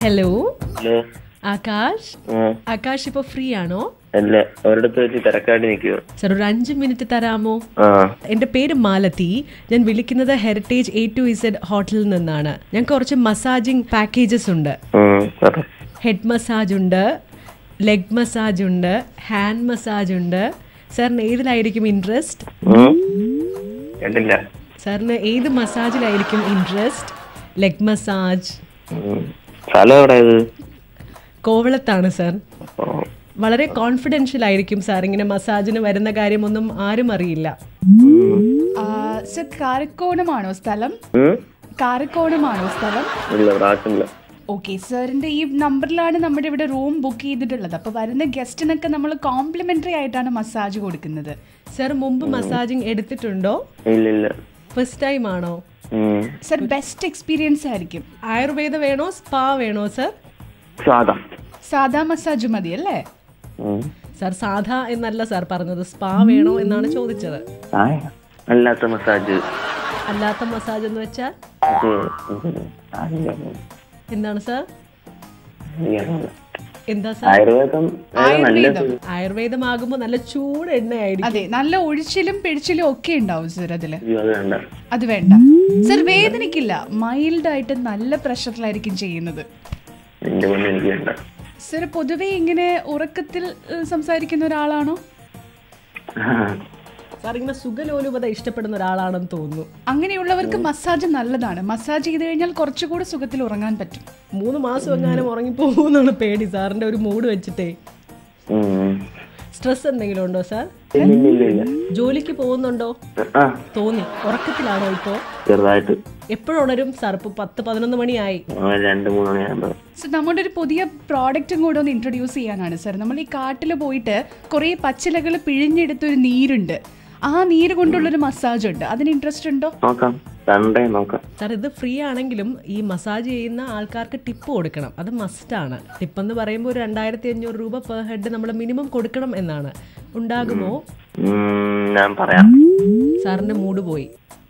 Hello hello Akash ആ ആകാശ് ഇപ്പൊ free ആണോ അല്ല ഒരിടത്ത് വെച്ച് തിരക്കാട്ടി നിൽക്കുക സർ ഒരു അഞ്ച് മിനിറ്റ് തരാമോ ആ എന്റെ പേര് മാലതി ഞാൻ വിളിക്കുന്നത് ഹെറിറ്റേജ് എ ടു ഇസഡ് ഹോട്ടലിൽ നിന്നാണ് ഞങ്ങൾക്ക് കുറച്ച് മസാജിങ് പാക്കേജസ് ഉണ്ട് ഉം, പറ. ഹെഡ് മസാജ് ഉണ്ട് ലെഗ് മസാജ് ഉണ്ട് ഹാൻഡ് മസാജ് ഉണ്ട് സാറിന് ഏതിലായിരിക്കും ഇൻട്രസ്റ്റ് ഉം? കണ്ടില്ല സാറിന് ഏത് മസാജിലായിരിക്കും ഇൻട്രസ്റ്റ് ലെഗ് മസാജ് ഉം. സ്ഥലം എവിടെ ഇത് കോവളത്താണ് സാർ ഓ, വളരെ കോൺഫിഡൻഷ്യൽ ആയിരിക്കും സാർ ഇങ്ങനെ മസാജിന് വരുന്ന കാര്യമൊന്നും ആരും അറിയില്ല സർ കാരക്കോണമാണോ സ്ഥലം ഉം? കാരക്കോണമാണോ സ്ഥലം ഇല്ല പ്രാവശ്യമില്ല ഓക്കെ സാറിന്റെ ഈ നമ്പറിലാണ് നമ്മുടെ ഇവിടെ റൂം ബുക്ക് ചെയ്തിട്ടുള്ളത് അപ്പോൾ വരുന്ന ഗസ്റ്റിനൊക്കെ നമ്മൾ കോംപ്ലിമെന്ററി ആയിട്ടാണ് മസാജ് കൊടുക്കുന്നത് സാർ മുമ്പ് മസാജിങ് എടുത്തിട്ടുണ്ടോ ഇല്ല ഇല്ല ഫസ്റ്റ് ടൈം ആണോ ഉം. സർ ബെസ്റ്റ് എക്സ്പീരിയൻസ് ആയിരിക്കും ആയുർവേദ വേണോ സ്പാ വേണോ സർ സാധാ സാധാ മസാജ് മതി അല്ലേ ഉം. സാർ സാധാ എന്നല്ല സാർ പറഞ്ഞത് സ്പാ വേണോ എന്നാണ് ചോദിച്ചത് ആയ. അല്ലാത്ത മസാജ് അല്ലാത്ത മസാജ് എന്ന് വെച്ചാൽ ഇത് ഇത് അറിയില്ല. എന്താണ് സാർ അറിയില്ല. എന്താ സാർ ആയുർവേദം ഏതാ നല്ലത് ആയുർവേദമാകുമ്പോൾ നല്ല ചൂട് എണ്ണയായിരിക്കും അതെ നല്ല ഒഴിച്ചിലും പിഴിച്ചിലും ഒക്കെ ഉണ്ടാവും സർ അതില് അയ്യോ, അത് വേണ്ട അത് വേണ്ട സർ വേദനിക്കില്ല മൈൽഡ് ആയിട്ട് നല്ല പ്രഷറിലായിരിക്കും ചെയ്യുന്നത് എന്റെ മുന്നിൽ എനിക്ക് വേണ്ട സർ പൊതുവേ ഇങ്ങനെ ഉറക്കത്തിൽ ഏഹ്, സംസാരിക്കുന്ന ഒരാളാണോ സാർ ഇങ്ങനെ സുഖലോലുപത ഇഷ്ടപ്പെടുന്ന ഒരാളാണെന്ന് തോന്നുന്നു അങ്ങനെയുള്ളവർക്ക് മസാജ് നല്ലതാണ് മസാജ് ചെയ്ത് കഴിഞ്ഞാൽ കുറച്ചുകൂടി സുഖത്തിൽ ഉറങ്ങാൻ പറ്റും മൂന്ന് മാസം എങ്ങാനും ഉറങ്ങിപ്പോകുന്നാണ് പേടി സാറിന്റെ ഒരു മൂഡ് വെച്ചിട്ടേ ഉം. സ്ട്രെസ് എന്തെങ്കിലും ഉണ്ടോ സാർ ഇല്ല ഇല്ല ഇല്ല ഇല്ല ജോലിക്ക് പോകുന്നുണ്ടോ ആ തോന്നി ഉറക്കത്തിലാണോ ഇപ്പോ ചെറുതായിട്ട് എപ്പോഴുണരും സാർ ഇപ്പൊ പത്ത് പതിനൊന്ന് മണിയായി ആ, രണ്ട് മൂന്ന് മണിയാകുമ്പോ സർ നമ്മുടെ ഒരു പുതിയ പ്രോഡക്റ്റും കൂടെ ഒന്ന് ഇൻട്രൊഡ്യൂസ് ചെയ്യാനാണ് സർ നമ്മൾ ഈ കാട്ടിൽ പോയിട്ട് കുറേ പച്ചിലകൾ പിഴിഞ്ഞെടുത്തൊരു നീരുണ്ട് ആ നീര് കൊണ്ടുള്ളൊരു മസാജ് ഉണ്ട് അതിന് ഇൻട്രസ്റ്റ് ഉണ്ടോ നോക്കാം സൺഡേ നോക്കാം സാർ ഇത് ഫ്രീ ആണെങ്കിലും ഈ മസാജ് ചെയ്യുന്ന ആൾക്കാർക്ക് ടിപ്പ് കൊടുക്കണം അത് മസ്റ്റാണ് ടിപ്പ് എന്ന് പറയുമ്പോൾ ഒരു രണ്ടായിരത്തി അഞ്ഞൂറ് രൂപ പെർ ഹെഡ് നമ്മൾ മിനിമം കൊടുക്കണം എന്നാണ് ഉണ്ടാകുമോ ഉം, ഞാൻ പറയാം സാറിന്റെ മൂഡ് പോയി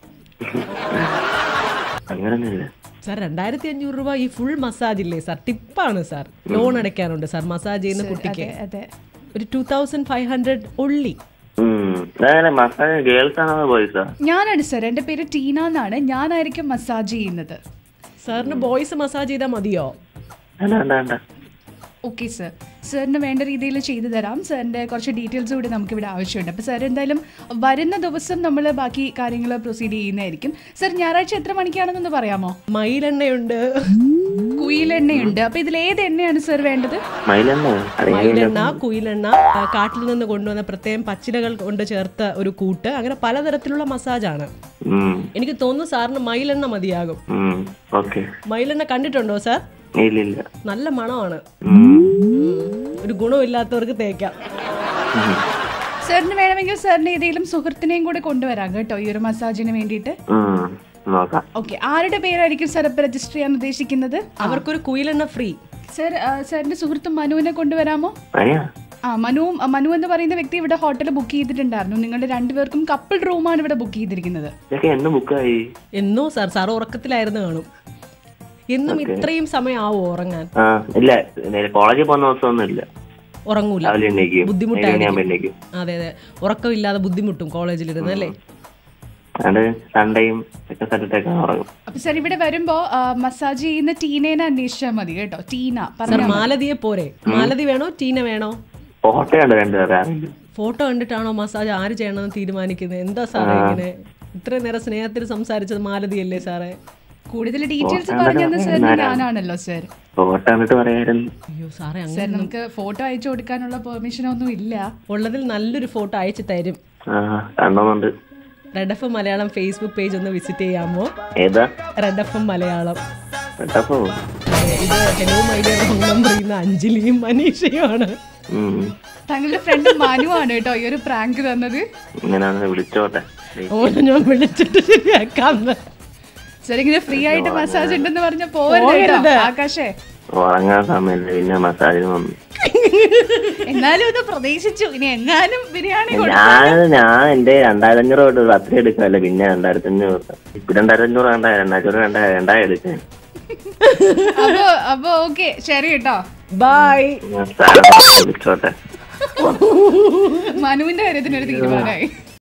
അങ്ങനൊന്നുമില്ല സാർ രണ്ടായിരത്തി അഞ്ഞൂറ് രൂപ ഈ ഫുൾ മസാജ് ഇല്ലേ സാർ ടിപ്പാണ് സാർ ലോൺ അടയ്ക്കാനുണ്ട് സാർ മസാജ് ചെയ്യുന്ന കുട്ടിക്ക് അതെ ഒരു ടു തൗസൻഡ് ഫൈവ് ഹൺഡ്രഡ് ഉള്ളി ഉം. അതങ്ങനെ മസാജ് ഗേൾസ് ആണോ ബോയ്സാ ഞാനാണ് സർ എൻ്റെ പേര് ടീന എന്നാണ് ഞാനായിരിക്കും മസാജ് ചെയ്യുന്നത് സാറിന് ബോയ്സ് മസാജ് ചെയ്താൽ മതിയോ വേണ്ട വേണ്ട വേണ്ട ഓക്കെ സർ സാറിന് വേണ്ട രീതിയിൽ ചെയ്തു തരാം സാറിൻ്റെ കുറച്ച് ഡീറ്റെയിൽസ് കൂടി നമുക്കിവിടെ ആവശ്യമുണ്ട് അപ്പോൾ സാർ എന്തായാലും വരുന്ന ദിവസം നമ്മൾ ബാക്കി കാര്യങ്ങൾ പ്രൊസീഡ് ചെയ്യുന്നതായിരിക്കും സർ ഞായറാഴ്ച എത്ര മണിക്കാണെന്നൊന്ന് പറയാമോ മയിലെണ്ണയുണ്ട് കുയിലെണ്ണയുണ്ട് അപ്പോൾ ഇതിൽ ഏത് എണ്ണയാണ് സർ വേണ്ടത് മയിലെണ്ണ അറിയാം മയിലെണ്ണ കുയിലെണ്ണ ആ, കാട്ടിൽ നിന്ന് കൊണ്ടുവന്ന പ്രത്യേകം പച്ചിലകൾ കൊണ്ട് ചേർത്ത ഒരു കൂട്ട് അങ്ങനെ പലതരത്തിലുള്ള മസാജാണ് ഉം. എനിക്ക് തോന്നുന്നു സാറിന് മയിലെണ്ണ മതിയാകും ഉം. ഓക്കെ മയിലെണ്ണ കണ്ടിട്ടുണ്ടോ സാർ ഇല്ല ഇല്ല നല്ല മണമാണ് ഉം. ഉം. ഒരു ഗുണമില്ലാത്തവർക്ക് തേക്കാം സാറിന് വേണമെങ്കിൽ സാറിൻ്റെ ഏതെങ്കിലും സുഹൃത്തിനെയും കൂടെ കൊണ്ടുവരാം കേട്ടോ ഈ ഒരു മസാജിന് വേണ്ടിയിട്ട് ഉം. നോക്കാം ഓക്കെ ആരുടെ പേരായിരിക്കും സാർ ഇപ്പോൾ രജിസ്റ്റർ ചെയ്യാൻ ഉദ്ദേശിക്കുന്നത് അവർക്കൊരു കുയിലെണ്ണ ഫ്രീ സർ ആ, സാറിന്റെ സുഹൃത്ത് മനുവിനെ കൊണ്ടുവരാമോ അയ്യാ ആ മനു മനു എന്ന് പറയുന്ന വ്യക്തി ഇവിടെ ഹോട്ടൽ ബുക്ക് ചെയ്തിട്ടുണ്ടായിരുന്നു നിങ്ങളുടെ രണ്ടുപേർക്കും കപ്പിൾ റൂമാണ് ഇവിടെ ബുക്ക് ചെയ്തിരിക്കുന്നത് ഇതൊക്കെ എന്ന് ബുക്കായി എന്നോ സാർ സാർ ഉറക്കത്തിലായിരുന്നു കാണും എന്നും ഇത്രയും സമയം ആവോ ഉറങ്ങാൻ ആ ഇല്ല നേരെ കോളേജിൽ പോകുന്ന ദിവസമൊന്നും ഇല്ല ഉറങ്ങൂല രാവിലെ എണ്ണേക്കും ബുദ്ധിമുട്ടായിരിക്കും. എണ്ണേക്കും അതെ അതെ ഉറക്കമില്ലാതെ ബുദ്ധിമുട്ടും കോളേജിലിരുന്ന് അല്ലേ അതുകൊണ്ട് സൺഡേയും സെക്കൻഡ് സാറ്റർഡേ ഉറങ്ങും അപ്പൊ സാർ ഇവിടെ വരുമ്പോ ആ, മസാജ് ചെയ്യുന്ന ടീനേനെ അന്വേഷിച്ചാൽ മതി കേട്ടോ ടീന സാർ പറഞ്ഞു മാലതിയെ പോരെ മാലതി വേണോ ടീന വേണോ ഫോട്ടോയുണ്ട് രണ്ടുപേരെ ആരെങ്കിലും ഫോട്ടോ കണ്ടിട്ടാണോ മസാജ് ആര് ചെയ്യണമെന്ന് തീരുമാനിക്കുന്നത് എന്താ സാറേ ഇങ്ങനെ ഇത്രയും നേരം സ്നേഹത്തിൽ സംസാരിച്ചത് മാലതിയല്ലേ സാറേ കൂടുതൽ ഡീറ്റെയിൽസ് പറഞ്ഞു തന്ന സാർ ഞാനാണല്ലോ സാർ ഫോട്ടോ കണ്ടിട്ട് പറയായിരുന്നു അയ്യോ സാറേ അങ്ങനെ സാർ നമുക്ക് ഫോട്ടോ അയച്ചു കൊടുക്കാനുള്ള പെർമിഷൻ ഒന്നും ഇല്ല ഉള്ളതിൽ നല്ലൊരു ഫോട്ടോ അയച്ചു തരും ആ കണ്ടോന്നുണ്ട് red F Malayalam Facebook page ഒന്ന് വിസിറ്റ് ചെയ്യാമോ ഏതാ റെഡ് എഫ് മലയാളം കേട്ടപ്പോ ഇത് hello my dear wrong number ചെയ്യുന്ന അഞ്ജലിയും മനീഷയുമാണ് ഉം താങ്കളുടെ ഫ്രണ്ട് മനു ആണ് കേട്ടോ ഈ ഒരു പ്രാങ്ക് തന്നത് ഇങ്ങനെയാണെന്ന് വിളിച്ചോട്ടെ ഓനെ ഞാൻ വിളിച്ചിട്ട് ശരിയാക്കാന്ന് സാർ ഇങ്ങനെ ഫ്രീ ആയിട്ട് മസാജ് ഉണ്ടെന്ന് പറഞ്ഞ പോകരുത് കേട്ടോ. ആകാശേ ഉറങ്ങാൻ സമയമില്ല പിന്നെ മസാജിന് വന്നു എന്നാലും ഇത് പ്രതീക്ഷിച്ചു ഇനി എങ്ങാനും ബിരിയാണി ഞാൻ ഞാൻ എന്റെ രണ്ടായിരത്തി അഞ്ഞൂറ് തൊട്ട് പത്ത് എടുക്കാല്ലേ പിന്നെ രണ്ടായിരത്തി അഞ്ഞൂറ് ഇപ്പൊ രണ്ടായിരത്തി അഞ്ഞൂറ് വേണ്ട രണ്ടായിരത്തി വേണ്ട രണ്ടായിരം എടുക്കാൻ അപ്പൊ അപ്പൊ ഓക്കെ ശരി കേട്ടോ ബൈ സാറ് വിളിച്ചോട്ടെ മനുവിന്റെ കാര്യത്തിന് ഒരു തീരുമാനമായി